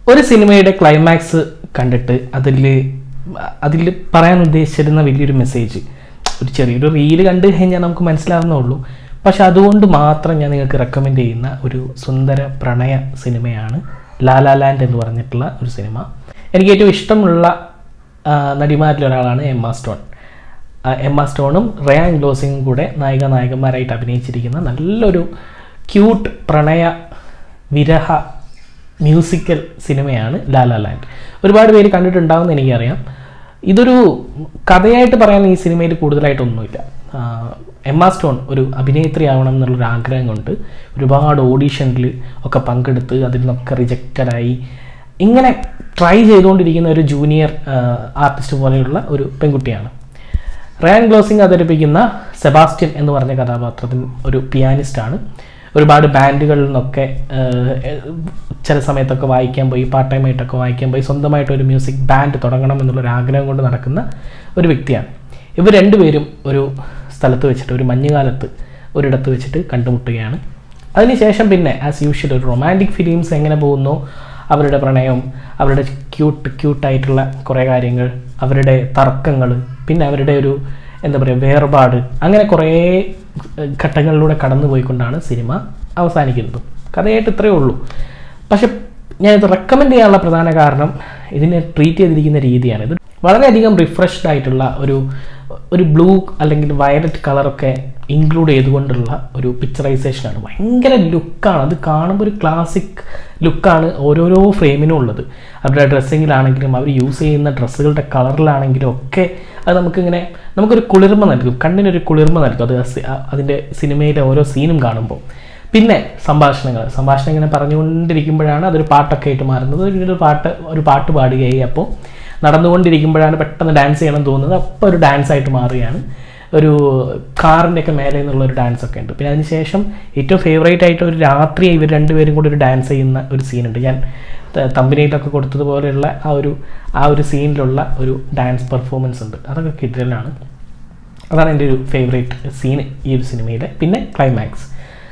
ഒരു സിനിമയുടെ ക്ലൈമാക്സ് കണ്ടിട്ട് അതിൽ അതിൽ പറയാൻ ഉദ്ദേശിച്ചിരുന്ന വലിയൊരു മെസ്സേജ് ഒരു ചെറിയൊരു റീല് കണ്ടു കഴിഞ്ഞാൽ നമുക്ക് മനസ്സിലാവുന്നേ ഉള്ളൂ പക്ഷെ അതുകൊണ്ട് മാത്രം ഞാൻ നിങ്ങൾക്ക് റെക്കമെൻഡ് ചെയ്യുന്ന ഒരു സുന്ദര പ്രണയ സിനിമയാണ് ലാലാ ലാൻഡ് എന്ന് പറഞ്ഞിട്ടുള്ള ഒരു സിനിമ എനിക്ക് ഏറ്റവും ഇഷ്ടമുള്ള ആ, നടിമാരിൽ ഒരാളാണ് എമ്മ സ്റ്റോൺ ആ, എമ്മ സ്റ്റോണും റയാൻ ഗ്ലോസിങ്ങും കൂടെ നായിക നായകന്മാരായിട്ട് അഭിനയിച്ചിരിക്കുന്ന നല്ലൊരു ക്യൂട്ട് പ്രണയ വിരഹ മ്യൂസിക്കൽ സിനിമയാണ് ലാലാ ലാൻഡ് ഒരുപാട് പേര് കണ്ടിട്ടുണ്ടാവുമെന്ന് എനിക്കറിയാം ഇതൊരു കഥയായിട്ട് പറയാൻ ഈ സിനിമയിൽ കൂടുതലായിട്ടൊന്നുമില്ല ആ, എമ്മ സ്റ്റോൺ ഒരു അഭിനേത്രി ആവണം എന്നുള്ളൊരു ആഗ്രഹം കൊണ്ട് ഒരുപാട് ഓഡീഷനിൽ ഒക്കെ പങ്കെടുത്ത് അതിൽ നിന്നൊക്കെ റിജക്റ്റഡായി ഇങ്ങനെ ട്രൈ ചെയ്തുകൊണ്ടിരിക്കുന്ന ഒരു ജൂനിയർ ആർട്ടിസ്റ്റ് പോലെയുള്ള ഒരു പെൺകുട്ടിയാണ് റയാൻ ഗ്ലോസിംഗ് അവതരിപ്പിക്കുന്ന സെബാസ്റ്റ്യൻ എന്ന് പറഞ്ഞ കഥാപാത്രത്തിൽ ഒരു പിയാനിസ്റ്റാണ് ഒരുപാട് ബാൻഡുകളിൽ നിന്നൊക്കെ ആഹ്, ചില സമയത്തൊക്കെ വായിക്കാൻ പോയി പാർട്ട് ടൈം ആയിട്ടൊക്കെ വായിക്കാൻ പോയി സ്വന്തമായിട്ട് ഒരു മ്യൂസിക് ബാൻഡ് തുടങ്ങണം എന്നുള്ളൊരു ആഗ്രഹം കൊണ്ട് നടക്കുന്ന ഒരു വ്യക്തിയാണ് ഇവർ രണ്ടുപേരും ഒരു സ്ഥലത്ത് വെച്ചിട്ട് ഒരു മഞ്ഞുകാലത്ത് ഒരിടത്ത് വെച്ചിട്ട് കണ്ടുമുട്ടുകയാണ് അതിനുശേഷം പിന്നെ ആസ് യൂഷ്വൽ ഒരു റൊമാൻറ്റിക് ഫിലിംസ് എങ്ങനെ പോകുന്നു അവരുടെ പ്രണയം അവരുടെ ക്യൂട്ട് ക്യൂട്ടായിട്ടുള്ള കുറേ കാര്യങ്ങൾ അവരുടെ തർക്കങ്ങൾ പിന്നെ അവരുടെ ഒരു എന്താ പറയുക വേർപാട് അങ്ങനെ കുറേ ഏഹ്, ഘട്ടങ്ങളിലൂടെ കടന്നു പോയിക്കൊണ്ടാണ് സിനിമ അവസാനിക്കുന്നത് കഥയായിട്ട് ഇത്രയേ ഉള്ളൂ പക്ഷെ ഞാനിത് റെക്കമെൻഡ് ചെയ്യാനുള്ള പ്രധാന കാരണം ഇതിനെ ട്രീറ്റ് ചെയ്തിരിക്കുന്ന രീതിയാണ് ഇത് വളരെയധികം റിഫ്രഷ്ഡ് ആയിട്ടുള്ള ഒരു ഒരു ബ്ലൂ അല്ലെങ്കിൽ വയലറ്റ് കളറൊക്കെ ഇൻക്ലൂഡ് ചെയ്തുകൊണ്ടുള്ള ഒരു പിക്ചറൈസേഷനാണ് ഭയങ്കര ലുക്കാണ് അത് കാണുമ്പോൾ ഒരു ക്ലാസിക് ലുക്കാണ് ഓരോരോ ഫ്രെയിമിനും ഉള്ളത് അവരുടെ ഡ്രസ്സിങ്ങിലാണെങ്കിലും അവർ യൂസ് ചെയ്യുന്ന ഡ്രസ്സുകളുടെ കളറിലാണെങ്കിലും ഒക്കെ അത് നമുക്കിങ്ങനെ നമുക്കൊരു കുളിർമ നൽകും കണ്ണിനൊരു കുളിർമ നൽകും അത് സി- അ- അതിൻ്റെ സിനിമയിലെ ഓരോ സീനും കാണുമ്പോൾ പിന്നെ സംഭാഷണങ്ങൾ സംഭാഷണം ഇങ്ങനെ പറഞ്ഞുകൊണ്ടിരിക്കുമ്പോഴാണ് അതൊരു പാട്ടൊക്കെ ആയിട്ട് മാറുന്നത് ഒരു പാട്ട് ഒരു പാട്ട് പാടുകയായി അപ്പോൾ നടന്നുകൊണ്ടിരിക്കുമ്പോഴാണ് പെട്ടെന്ന് ഡാൻസ് ചെയ്യണം തോന്നുന്നത് അപ്പോൾ ഒരു ഡാൻസ് ആയിട്ട് മാറുകയാണ് ഒരു കാറിൻ്റെ ഒക്കെ മേലെ നിന്നുള്ള ഒരു ഡാൻസ് ഒക്കെ ഉണ്ട് പിന്നെ അതിനുശേഷം ഏറ്റവും ഫേവറേറ്റ് ആയിട്ട് ഒരു രാത്രി ഇവർ രണ്ടുപേരും കൂടി ഒരു ഡാൻസ് ചെയ്യുന്ന ഒരു സീനുണ്ട് ഞാൻ തമ്പനിയിലൊക്കെ കൊടുത്തതുപോലെയുള്ള ആ ഒരു ആ ഒരു സീനിലുള്ള ഒരു ഡാൻസ് പെർഫോമൻസ് ഉണ്ട് അതൊക്കെ കിട്ടലാണ് അതാണ് എൻ്റെ ഒരു ഫേവറേറ്റ് സീൻ ഈ ഒരു സിനിമയിലെ പിന്നെ ക്ലൈമാക്സ്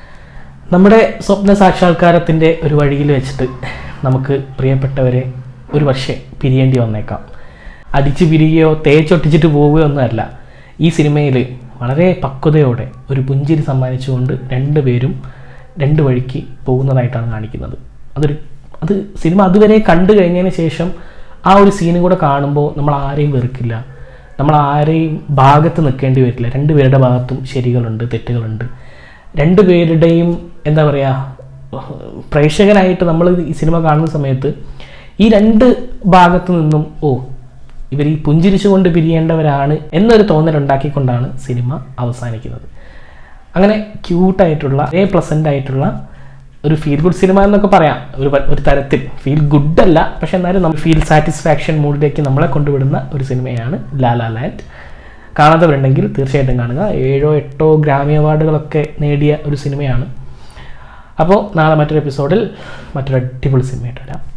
നമ്മുടെ സ്വപ്ന സാക്ഷാത്കാരത്തിൻ്റെ ഒരു വഴിയിൽ വെച്ചിട്ട് നമുക്ക് പ്രിയപ്പെട്ടവരെ ഒരു പക്ഷേ പിരിയേണ്ടി വന്നേക്കാം അടിച്ചു പിരിയുകയോ തേച്ചൊട്ടിച്ചിട്ട് പോവുകയോ ഒന്നുമല്ല ഈ സിനിമയിൽ വളരെ പക്വതയോടെ ഒരു പുഞ്ചിരി സമ്മാനിച്ചുകൊണ്ട് രണ്ടുപേരും രണ്ട് വഴിക്ക് പോകുന്നതായിട്ടാണ് കാണിക്കുന്നത് അതൊരു അത് സിനിമ അതുവരെ കണ്ടു കഴിഞ്ഞതിന് ശേഷം ആ ഒരു സീനും കൂടെ കാണുമ്പോൾ നമ്മൾ ആരെയും വെറുക്കില്ല നമ്മൾ ആരെയും ഭാഗത്ത് നിൽക്കേണ്ടി വരില്ല രണ്ടുപേരുടെ ഭാഗത്തും ശരികളുണ്ട് തെറ്റുകളുണ്ട് രണ്ടുപേരുടെയും എന്താ പറയുക പ്രേക്ഷകനായിട്ട് നമ്മൾ ഈ സിനിമ കാണുന്ന സമയത്ത് ഈ രണ്ട് ഭാഗത്തു നിന്നും ഓ ഇവർ ഈ പുഞ്ചിരിച്ചുകൊണ്ട് പിരിയേണ്ടവരാണ് എന്നൊരു തോന്നലുണ്ടാക്കിക്കൊണ്ടാണ് സിനിമ അവസാനിക്കുന്നത് അങ്ങനെ ക്യൂട്ടായിട്ടുള്ള വളരെ പ്ലസൻ്റ് ആയിട്ടുള്ള ഒരു ഫീൽ ഗുഡ് സിനിമ എന്നൊക്കെ പറയാം ഒരു പ- ഒരു തരത്തിൽ ഫീൽ ഗുഡ് അല്ല പക്ഷെ എന്നാലും നമ്മൾ ഫീൽ സാറ്റിസ്ഫാക്ഷൻ മൂഡിലേക്ക് നമ്മളെ കൊണ്ടുവിടുന്ന ഒരു സിനിമയാണ് ലാലാ ലാൻഡ് കാണാത്തവരുണ്ടെങ്കിൽ തീർച്ചയായിട്ടും കാണുക ഏഴോ എട്ടോ ഗ്രാമി അവാർഡുകളൊക്കെ നേടിയ ഒരു സിനിമയാണ് അപ്പോൾ നാളെ മറ്റൊരു എപ്പിസോഡിൽ മറ്റൊരു അടിപൊളി സിനിമയായിട്ട് വരാം